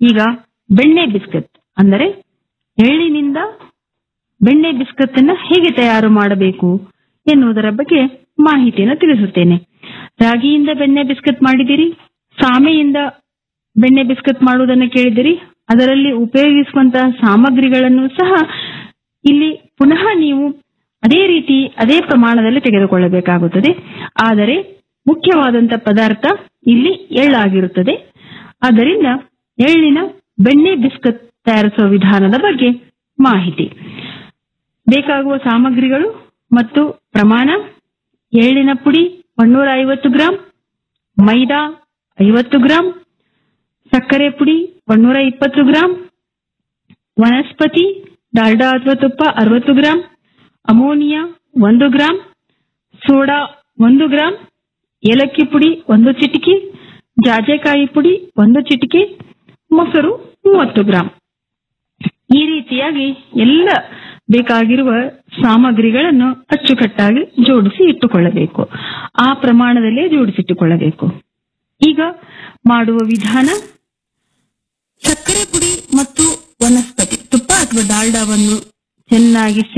ಈಗ ಬೆಣ್ಣೆ ಬಿಸ್ಕತ್ ಅಂದರೆ ಎಳ್ಳಿನಿಂದ ಬೆಣ್ಣೆ ಬಿಸ್ಕತ್ ಅನ್ನ ಹೇಗೆ ತಯಾರು ಮಾಡಬೇಕು ಎನ್ನುವುದರ ಬಗ್ಗೆ ಮಾಹಿತಿಯನ್ನು ತಿಳಿಸುತ್ತೇನೆ ರಾಗಿಯಿಂದ ಬೆಣ್ಣೆ ಬಿಸ್ಕತ್ ಮಾಡಿದಿರಿ ಸಾಮೆಯಿಂದ ಬೆಣ್ಣೆ ಬಿಸ್ಕತ್ ಮಾಡುವುದನ್ನು ಕೇಳಿದಿರಿ ಅದರಲ್ಲಿ ಉಪಯೋಗಿಸುವಂತಹ ಸಾಮಗ್ರಿಗಳನ್ನು ಸಹ ಇಲ್ಲಿ ಪುನಃ ನೀವು ಅದೇ ರೀತಿ ಅದೇ ಪ್ರಮಾಣದಲ್ಲಿ ತೆಗೆದುಕೊಳ್ಳಬೇಕಾಗುತ್ತದೆ ಆದರೆ ಮುಖ್ಯವಾದಂತ ಪದಾರ್ಥ ಇಲ್ಲಿ ಎಳ್ಳಾಗಿರುತ್ತದೆ ಆದ್ದರಿಂದ ಎಳ್ಳಿನ ಬೆಣ್ಣೆ ಬಿಸ್ಕತ್ ತಯಾರಿಸುವ ವಿಧಾನದ ಬಗ್ಗೆ ಮಾಹಿತಿ ಬೇಕಾಗುವ ಸಾಮಗ್ರಿಗಳು ಮತ್ತು ಪ್ರಮಾಣ ಎಳ್ಳಿನ ಪುಡಿ ಒನ್ನೂರ ಐವತ್ತು ಗ್ರಾಂ ಮೈದಾ ಐವತ್ತು ಗ್ರಾಂ ಸಕ್ಕರೆ ಪುಡಿ ಒನ್ನೂರ ಇಪ್ಪತ್ತು ಗ್ರಾಂ ವನಸ್ಪತಿ ಡಾಲ್ಡಾ ಅಥವಾ ತುಪ್ಪ ಅರವತ್ತು ಗ್ರಾಂ ಅಮೋನಿಯಾ ಒಂದು ಗ್ರಾಂ ಸೋಡಾ ಒಂದು ಗ್ರಾಂ ಏಲಕ್ಕಿ ಪುಡಿ ಒಂದು ಚಿಟಿಕೆ ಜಾಜೆಕಾಯಿ ಪುಡಿ ಒಂದು ಚಿಟಿಕೆ ಮೊಸರು ಮೂವತ್ತು ಗ್ರಾಂ ಈ ರೀತಿಯಾಗಿ ಎಲ್ಲ ಬೇಕಾಗಿರುವ ಸಾಮಗ್ರಿಗಳನ್ನು ಅಚ್ಚುಕಟ್ಟಾಗಿ ಜೋಡಿಸಿ ಇಟ್ಟುಕೊಳ್ಳಬೇಕು ಆ ಪ್ರಮಾಣದಲ್ಲೇ ಜೋಡಿಸಿಟ್ಟುಕೊಳ್ಳಬೇಕು ಈಗ ಮಾಡುವ ವಿಧಾನ ಸಕ್ಕರೆ ಪುಡಿ ಮತ್ತು ವನಸ್ಪತಿ ತುಪ್ಪ ಅಥವಾ ಡಾಲ್ಡಾವನ್ನು ಚೆನ್ನಾಗಿ